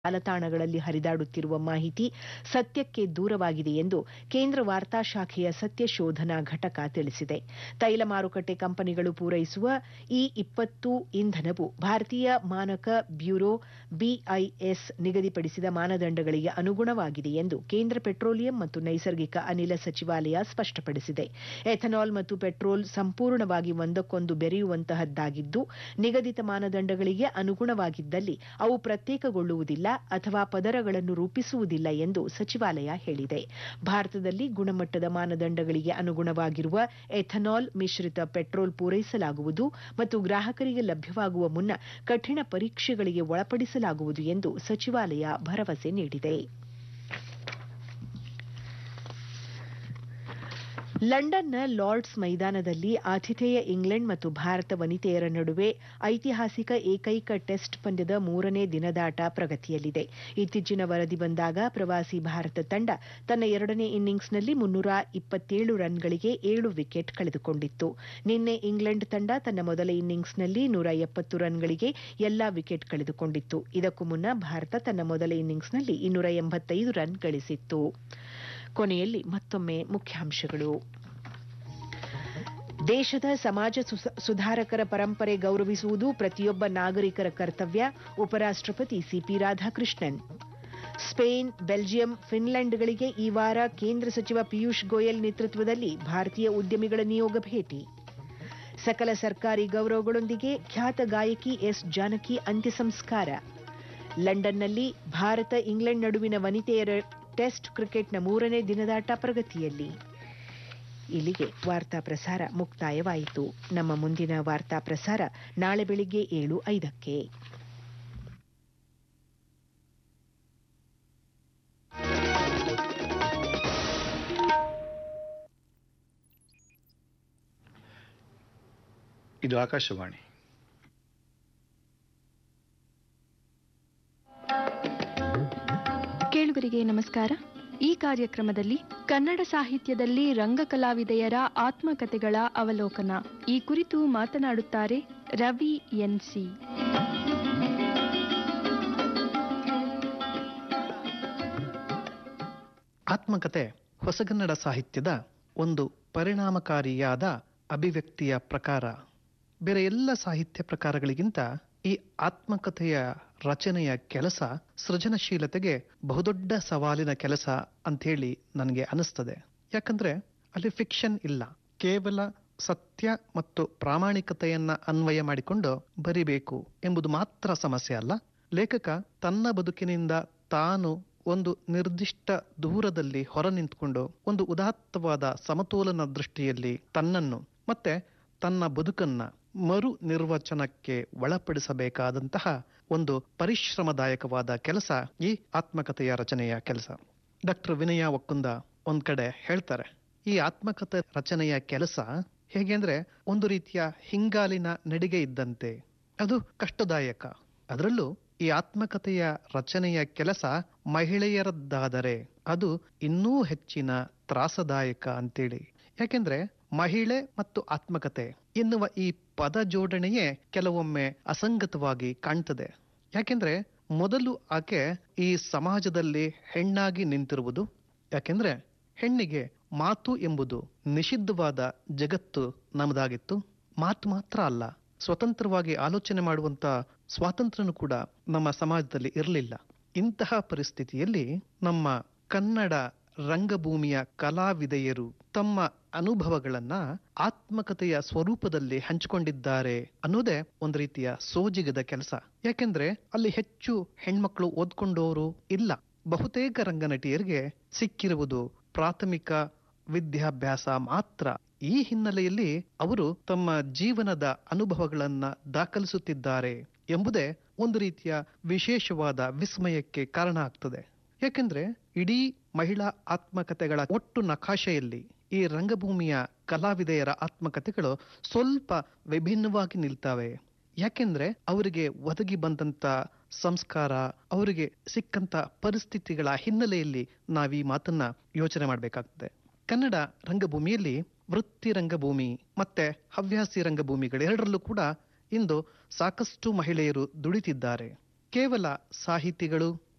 ಜಾಲತಾಣಗಳಲ್ಲಿ ಹರಿದಾಡುತ್ತಿರುವ ಮಾಹಿತಿ ಸತ್ಯಕ್ಕೆ ದೂರವಾಗಿದೆ ಎಂದು ಕೇಂದ್ರ ವಾರ್ತಾ ಶಾಖೆಯ ಸತ್ಯ ಶೋಧನಾ ಘಟಕ ತಿಳಿಸಿದೆ ತೈಲ ಮಾರುಕಟ್ಟೆ ಕಂಪನಿಗಳು ಪೂರೈಸುವ ಇ ಇಪ್ಪತ್ತು ಇಂಧನವು ಭಾರತೀಯ ಮಾನಕ ಬ್ಯೂರೋ ಬಿಐಎಸ್ ನಿಗದಿಪಡಿಸಿದ ಮಾನದಂಡಗಳಿಗೆ ಅನುಗುಣವಾಗಿದೆ ಎಂದು ಕೇಂದ್ರ ಪೆಟ್ರೋಲಿಯಂ ಮತ್ತು ನೈಸರ್ಗಿಕ ಅನಿಲ ಸಚಿವಾಲಯ ಸ್ಪಷ್ಟಪಡಿಸಿದೆ ಎಥನಾಲ್ ಮತ್ತು ಪೆಟ್ರೋಲ್ ಸಂಪೂರ್ಣವಾಗಿ ಒಂದಕ್ಕೊಂದು ಬೆರೆಯುವಂತಹದ್ದಾಗಿದ್ದು ನಿಗದಿತ ಮಾನದಂಡಗಳಿಗೆ ಅನುಗುಣವಾಗಿದ್ದಲ್ಲಿ ಅವು ಪ್ರತ್ಯೇಕಗೊಳ್ಳುವುದಿಲ್ಲ ಅಥವಾ ಪದರಗಳನ್ನು ರೂಪಿಸುವುದಿಲ್ಲ ಎಂದು ಸಚಿವಾಲಯ ಹೇಳಿದೆ ಭಾರತದಲ್ಲಿ ಗುಣಮಟ್ಟದ ಮಾನದಂಡಗಳಿಗೆ ಅನುಗುಣವಾಗಿರುವ ಎಥನಾಲ್ ಮಿಶ್ರಿತ ಪೆಟ್ರೋಲ್ ಪೂರೈಸಲಾಗುವುದು ಮತ್ತು ಗ್ರಾಹಕರಿಗೆ ಲಭ್ಯವಾಗುವ ಮುನ್ನ ಕಠಿಣ ಪರೀಕ್ಷೆಗಳಿಗೆ ಒಳಪಡಿಸಲಾಗುವುದು ಎಂದು ಸಚಿವಾಲಯ ಭರವಸೆ ನೀಡಿದೆ ಲಂಡನ್ನ ಲಾರ್ಡ್ಸ್ ಮೈದಾನದಲ್ಲಿ ಆತಿಥೇಯ ಇಂಗ್ಲೆಂಡ್ ಮತ್ತು ಭಾರತ ವನಿತೆಯರ ನಡುವೆ ಐತಿಹಾಸಿಕ ಏಕೈಕ ಟೆಸ್ಟ್ ಪಂದ್ಯದ ಮೂರನೇ ದಿನದಾಟ ಪ್ರಗತಿಯಲ್ಲಿದೆ ಇತ್ತೀಚಿನ ವರದಿ ಬಂದಾಗ ಪ್ರವಾಸಿ ಭಾರತ ತಂಡ ತನ್ನ ಎರಡನೇ ಇನ್ನಿಂಗ್ಸ್ನಲ್ಲಿ ಮುನ್ನೂರ ಇಪ್ಪತ್ತೇಳು ರನ್ಗಳಿಗೆ ಏಳು ವಿಕೆಟ್ ಕಳೆದುಕೊಂಡಿತ್ತು ನಿನ್ನೆ ಇಂಗ್ಲೆಂಡ್ ತಂಡ ತನ್ನ ಮೊದಲ ಇನ್ನಿಂಗ್ಸ್ನಲ್ಲಿ ನೂರ ಎಪ್ಪತ್ತು ರನ್ಗಳಿಗೆ ಎಲ್ಲಾ ವಿಕೆಟ್ ಕಳೆದುಕೊಂಡಿತ್ತು ಇದಕ್ಕೂ ಮುನ್ನ ಭಾರತ ತನ್ನ ಮೊದಲ ಇನ್ನಿಂಗ್ಸ್ನಲ್ಲಿ ಇನ್ನೂರ ಎಂಬತ್ತೈದು ರನ್ ಗಳಿಸಿತ್ತು ಕೊನೆಯಲ್ಲಿ ಮತ್ತೊಮ್ಮೆ ಮುಖ್ಯಾಂಶಗಳು ದೇಶದ ಸಮಾಜ ಸುಧಾರಕರ ಪರಂಪರೆ ಗೌರವಿಸುವುದು ಪ್ರತಿಯೊಬ್ಬ ನಾಗರಿಕರ ಕರ್ತವ್ಯ ಉಪರಾಷ್ಟಪತಿ ಸಿಪಿ ರಾಧಾಕೃಷ್ಣನ್ ಸ್ಪೇನ್ ಬೆಲ್ಜಿಯಂ ಫಿನ್ಲೆಂಡ್ಗಳಿಗೆ ಈ ವಾರ ಕೇಂದ್ರ ಸಚಿವ ಪಿಯೂಷ್ ಗೋಯಲ್ ನೇತೃತ್ವದಲ್ಲಿ ಭಾರತೀಯ ಉದ್ಯಮಿಗಳ ನಿಯೋಗ ಭೇಟಿ ಸಕಲ ಸರ್ಕಾರಿ ಗೌರವಗಳೊಂದಿಗೆ ಖ್ಯಾತ ಗಾಯಕಿ ಎಸ್ ಜಾನಕಿ ಅಂತ್ಯ ಸಂಸ್ಕಾರ ಲಂಡನ್ನಲ್ಲಿ ಭಾರತ ಇಂಗ್ಲೆಂಡ್ ನಡುವಿನ ವನಿತೆಯರ ಟೆಸ್ಟ್ ಕ್ರಿಕೆಟ್ನ ಮೂರನೇ ದಿನದಾಟ ಪ್ರಗತಿಯಲ್ಲಿ ಇಲ್ಲಿಗೆ ವಾರ್ತಾ ಪ್ರಸಾರ ಮುಕ್ತಾಯವಾಯಿತು ನಮ್ಮ ಮುಂದಿನ ವಾರ್ತಾ ಪ್ರಸಾರ ನಾಳೆ ಬೆಳಿಗ್ಗೆ ಏಳು ಐದಕ್ಕೆ ಇದು ಆಕಾಶವಾಣಿ ಕೇಳುಗರಿಗೆ ನಮಸ್ಕಾರ ಈ ಕಾರ್ಯಕ್ರಮದಲ್ಲಿ ಕನ್ನಡ ಸಾಹಿತ್ಯದಲ್ಲಿ ರಂಗಕಲಾವಿದೆಯರ ಆತ್ಮಕಥೆಗಳ ಅವಲೋಕನ ಈ ಕುರಿತು ಮಾತನಾಡುತ್ತಾರೆ ರವಿ ಎನ್ಸಿ ಆತ್ಮಕತೆ ಹೊಸಗನ್ನಡ ಸಾಹಿತ್ಯದ ಒಂದು ಪರಿಣಾಮಕಾರಿಯಾದ ಅಭಿವ್ಯಕ್ತಿಯ ಪ್ರಕಾರ ಬೇರೆ ಎಲ್ಲ ಸಾಹಿತ್ಯ ಪ್ರಕಾರಗಳಿಗಿಂತ ಈ ಆತ್ಮಕಥೆಯ ರಚನೆಯ ಕೆಲಸ ಸೃಜನಶೀಲತೆಗೆ ಬಹುದೊಡ್ಡ ಸವಾಲಿನ ಕೆಲಸ ಅಂಥೇಳಿ ನನಗೆ ಅನಿಸ್ತದೆ ಯಾಕಂದ್ರೆ ಅಲ್ಲಿ ಫಿಕ್ಷನ್ ಇಲ್ಲ ಕೇವಲ ಸತ್ಯ ಮತ್ತು ಪ್ರಾಮಾಣಿಕತೆಯನ್ನ ಅನ್ವಯ ಮಾಡಿಕೊಂಡು ಬರಿಬೇಕು ಎಂಬುದು ಮಾತ್ರ ಸಮಸ್ಯೆ ಅಲ್ಲ ಲೇಖಕ ತನ್ನ ಬದುಕಿನಿಂದ ತಾನು ಒಂದು ನಿರ್ದಿಷ್ಟ ದೂರದಲ್ಲಿ ಹೊರ ನಿಂತ್ಕೊಂಡು ಒಂದು ಉದಾತ್ತವಾದ ಸಮತೋಲನ ದೃಷ್ಟಿಯಲ್ಲಿ ತನ್ನನ್ನು ಮತ್ತೆ ತನ್ನ ಬದುಕನ್ನ ಮರು ನಿರ್ವಚನಕ್ಕೆ ಒಳಪಡಿಸಬೇಕಾದಂತಹ ಒಂದು ಪರಿಶ್ರಮದಾಯಕವಾದ ಕೆಲಸ ಈ ಆತ್ಮಕಥೆಯ ರಚನೆಯ ಕೆಲಸ ಡಾಕ್ಟರ್ ವಿನಯ ಒಕ್ಕುಂದ ಒಂದ್ ಕಡೆ ಹೇಳ್ತಾರೆ ಈ ಆತ್ಮಕಥೆ ರಚನೆಯ ಕೆಲಸ ಹೇಗೆ ಅಂದ್ರೆ ಒಂದು ರೀತಿಯ ಹಿಂಗಾಲಿನ ನಡಿಗೆ ಇದ್ದಂತೆ ಅದು ಕಷ್ಟದಾಯಕ ಅದರಲ್ಲೂ ಈ ಆತ್ಮಕಥೆಯ ರಚನೆಯ ಕೆಲಸ ಮಹಿಳೆಯರದ್ದಾದರೆ ಅದು ಇನ್ನೂ ಹೆಚ್ಚಿನ ತ್ರಾಸದಾಯಕ ಅಂತೇಳಿ ಯಾಕೆಂದ್ರೆ ಮಹಿಳೆ ಮತ್ತು ಆತ್ಮಕತೆ ಎನ್ನುವ ಈ ಪದ ಜೋಡಣೆಯೇ ಕೆಲವೊಮ್ಮೆ ಅಸಂಗತವಾಗಿ ಕಾಣ್ತದೆ ಯಾಕೆಂದ್ರೆ ಮೊದಲು ಆಕೆ ಈ ಸಮಾಜದಲ್ಲಿ ಹೆಣ್ಣಾಗಿ ನಿಂತಿರುವುದು ಯಾಕೆಂದ್ರೆ ಹೆಣ್ಣಿಗೆ ಮಾತು ಎಂಬುದು ನಿಷಿದ್ಧವಾದ ಜಗತ್ತು ನಮ್ಮದಾಗಿತ್ತು ಮಾತು ಮಾತ್ರ ಅಲ್ಲ ಸ್ವತಂತ್ರವಾಗಿ ಆಲೋಚನೆ ಮಾಡುವಂತ ಸ್ವಾತಂತ್ರ್ಯನೂ ಕೂಡ ನಮ್ಮ ಸಮಾಜದಲ್ಲಿ ಇರಲಿಲ್ಲ ಇಂತಹ ಪರಿಸ್ಥಿತಿಯಲ್ಲಿ ನಮ್ಮ ಕನ್ನಡ ರಂಗಭೂಮಿಯ ಕಲಾವಿದೆಯರು ತಮ್ಮ ಅನುಭವಗಳನ್ನ ಆತ್ಮಕತೆಯ ಸ್ವರೂಪದಲ್ಲಿ ಹಂಚಿಕೊಂಡಿದ್ದಾರೆ ಅನ್ನೋದೇ ಒಂದು ರೀತಿಯ ಸೋಜಿಗದ ಕೆಲಸ ಯಾಕೆಂದ್ರೆ ಅಲ್ಲಿ ಹೆಚ್ಚು ಹೆಣ್ಮಕ್ಳು ಓದ್ಕೊಂಡವರು ಇಲ್ಲ ಬಹುತೇಕ ರಂಗನಟಿಯರಿಗೆ ಸಿಕ್ಕಿರುವುದು ಪ್ರಾಥಮಿಕ ವಿದ್ಯಾಭ್ಯಾಸ ಮಾತ್ರ ಈ ಹಿನ್ನೆಲೆಯಲ್ಲಿ ಅವರು ತಮ್ಮ ಜೀವನದ ಅನುಭವಗಳನ್ನ ದಾಖಲಿಸುತ್ತಿದ್ದಾರೆ ಎಂಬುದೇ ಒಂದು ರೀತಿಯ ವಿಶೇಷವಾದ ವಿಸ್ಮಯಕ್ಕೆ ಕಾರಣ ಆಗ್ತದೆ ಯಾಕೆಂದ್ರೆ ಇಡೀ ಮಹಿಳಾ ಆತ್ಮಕಥೆಗಳ ಒಟ್ಟು ನಕಾಶೆಯಲ್ಲಿ ಈ ರಂಗಭೂಮಿಯ ಕಲಾವಿದೆಯರ ಆತ್ಮಕಥೆಗಳು ಸ್ವಲ್ಪ ವಿಭಿನ್ನವಾಗಿ ನಿಲ್ತವೆ ಯಾಕೆಂದ್ರೆ ಅವರಿಗೆ ಒದಗಿ ಬಂದಂತ ಸಂಸ್ಕಾರ ಅವರಿಗೆ ಸಿಕ್ಕಂತ ಪರಿಸ್ಥಿತಿಗಳ ಹಿನ್ನೆಲೆಯಲ್ಲಿ ನಾವೀ ಮಾತನ್ನ ಯೋಚನೆ ಮಾಡಬೇಕಾಗ್ತದೆ ಕನ್ನಡ ರಂಗಭೂಮಿಯಲ್ಲಿ ವೃತ್ತಿ ರಂಗಭೂಮಿ ಮತ್ತೆ ಹವ್ಯಾಸಿ ರಂಗಭೂಮಿಗಳೆರಡರಲ್ಲೂ ಕೂಡ ಇಂದು ಸಾಕಷ್ಟು ಮಹಿಳೆಯರು ದುಡಿತಿದ್ದಾರೆ ಕೇವಲ ಸಾಹಿತಿಗಳು